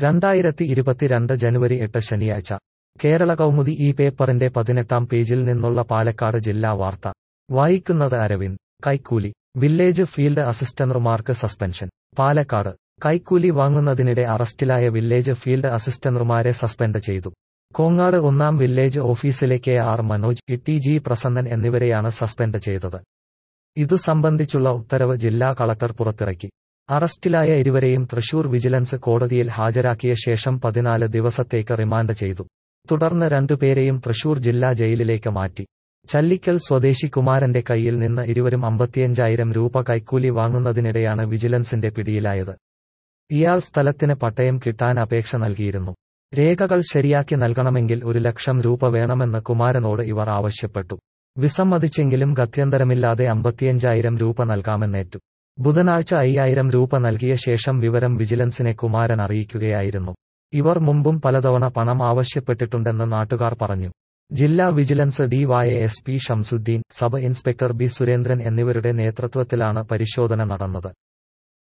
രണ്ടായിരത്തി ഇരുപത്തിരണ്ട് ജനുവരി എട്ട് ശനിയാഴ്ച കേരള കൗമുദി ഈ പേപ്പറിന്റെ പതിനെട്ടാം പേജിൽ നിന്നുള്ള പാലക്കാട് ജില്ലാ വാർത്ത വായിക്കുന്നത് അരവിന്ദ് കൈക്കൂലി വില്ലേജ് ഫീൽഡ് അസിസ്റ്റന്റുമാർക്ക് സസ്പെൻഷൻ പാലക്കാട് കൈക്കൂലി വാങ്ങുന്നതിനിടെ അറസ്റ്റിലായ വില്ലേജ് ഫീൽഡ് അസിസ്റ്റന്റുമാരെ സസ്പെൻഡ് ചെയ്തു കോങ്ങാട് ഒന്നാം വില്ലേജ് ഓഫീസിലെ K R Manoj E G Prasannan എന്നിവരെയാണ് സസ്പെൻഡ് ചെയ്തത് ഇതു സംബന്ധിച്ചുള്ള ഉത്തരവ് ജില്ലാ കളക്ടർ പുറത്തിറക്കി അറസ്റ്റിലായ ഇരുവരെയും തൃശൂർ വിജിലൻസ് കോടതിയിൽ ഹാജരാക്കിയ ശേഷം പതിനാല് ദിവസത്തേക്ക് റിമാൻഡ് ചെയ്തു തുടർന്ന് രണ്ടുപേരെയും തൃശൂർ ജില്ലാ ജയിലിലേക്ക് മാറ്റി ചല്ലിക്കൽ സ്വദേശി കുമാരന്റെ കയ്യിൽ നിന്ന് ഇരുവരും അമ്പത്തിയഞ്ചായിരം രൂപ കൈക്കൂലി വാങ്ങുന്നതിനിടെയാണ് വിജിലൻസിന്റെ പിടിയിലായത് ഇയാൾ സ്ഥലത്തിന് പട്ടയം കിട്ടാൻ അപേക്ഷ നൽകിയിരുന്നു രേഖകൾ ശരിയാക്കി നൽകണമെങ്കിൽ ഒരു ലക്ഷം രൂപ വേണമെന്ന് കുമാരനോട് ഇവർ ആവശ്യപ്പെട്ടു വിസമ്മതിച്ചെങ്കിലും ഗത്യന്തരമില്ലാതെ അമ്പത്തിയഞ്ചായിരം രൂപ നൽകാമെന്നേറ്റു ബുധനാഴ്ച അയ്യായിരം രൂപ നൽകിയ ശേഷം വിവരം വിജിലൻസിനെ കുമാരൻ അറിയിക്കുകയായിരുന്നു ഇവർ മുമ്പും പലതവണ പണം ആവശ്യപ്പെട്ടിട്ടുണ്ടെന്ന് നാട്ടുകാർ പറഞ്ഞു ജില്ലാ vigilance DY S P Shamsuddin sub inspector B Surendran എന്നിവരുടെ നേതൃത്വത്തിലാണ് പരിശോധന നടന്നത്